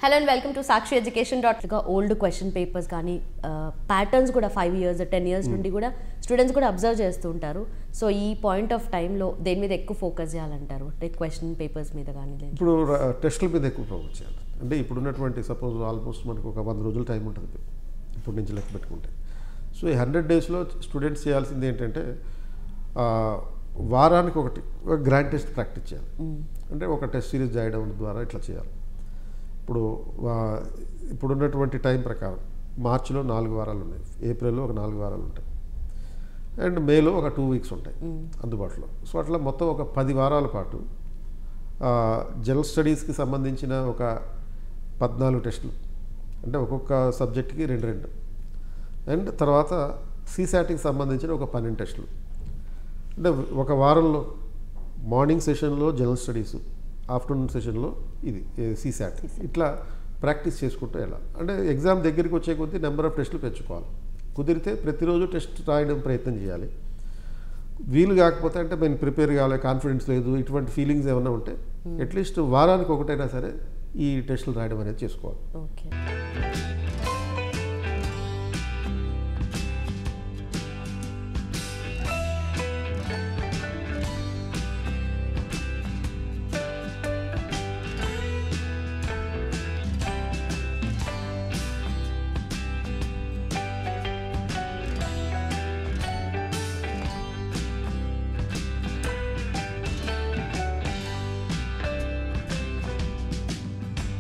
hello and welcome to Sakshi education dot old question papers కానీ patterns కూడా five years ten years నుండి కూడా students కూడా అబ్జర్వ్ చేస్తూ ఉంటారు సో ఈ పాయింట్ ఆఫ్ టైంలో దేని మీద ఎక్కువ ఫోకస్ చేయాలంటారు అంటే క్వశ్చన్ పేపర్స్ మీద కానీ లేదు ఇప్పుడు ర- టెస్టుల మీద ఎక్కువ ఫోకస్ చేయాలి అంటే ఇప్పుడున్నటువంటి సపోజ్ ఆల్మోస్ట్ మనకు ఒక వంద రోజుల టైం ఉంటుంది ఇప్పటి నుంచి లెక్క పెట్టుకుంటే సో ఈ హండ్రెడ్ డేస్లో స్టూడెంట్స్ చేయాల్సింది ఏంటంటే ఆ, వారానికి ఒకటి ఒక గ్రాండ్ టెస్ట్ ప్రాక్టీస్ చేయాలి అంటే ఒక టెస్ట్ సిరీస్ చేయడం ద్వారా ఇట్లా చేయాలి ఇప్పుడు వా- ఇప్పుడున్నటువంటి టైం ప్రకారం మార్చిలో నాలుగు వారాలు ఉన్నాయి ఏప్రిల్లో ఒక నాలుగు వారాలు ఉంటాయి అండ్ మేలో ఒక టూ వీక్స్ ఉంటాయి అందుబాటులో సో అట్లా మొత్తం ఒక పది వారాల పాటు ఆ, జనరల్ స్టడీస్కి సంబంధించిన ఒక పద్నాలుగు టెస్టులు అంటే ఒక్కొక్క సబ్జెక్ట్కి రెండు రెండు అండ్ తర్వాత సీసాట్కి సంబంధించిన ఒక పన్నెండు టెస్టులు అంటే ఒక వారంలో మార్నింగ్ సెషన్లో జనరల్ స్టడీస్ ఆఫ్టర్నూన్ సెషన్లో ఇది సీసాట్ ఇట్లా ప్రాక్టీస్ చేసుకుంటూ వెళ్ళాలి అంటే ఎగ్జామ్ దగ్గరికి వచ్చే కొద్దీ నెంబర్ ఆఫ్ టెస్టులు పెంచుకోవాలి కుదిరితే ప్రతిరోజు టెస్ట్ రాయడం ప్రయత్నం చేయాలి వీలు కాకపోతే అంటే మేము ప్రిపేర్ కావాలి కాన్ఫిడెన్స్ లేదు ఇటువంటి ఫీలింగ్స్ ఏమైనా ఉంటే అట్లీస్ట్ వారానికి ఒకటైనా సరే ఈ టెస్టులు రాయడం అనేది చేసుకోవాలి ఓకే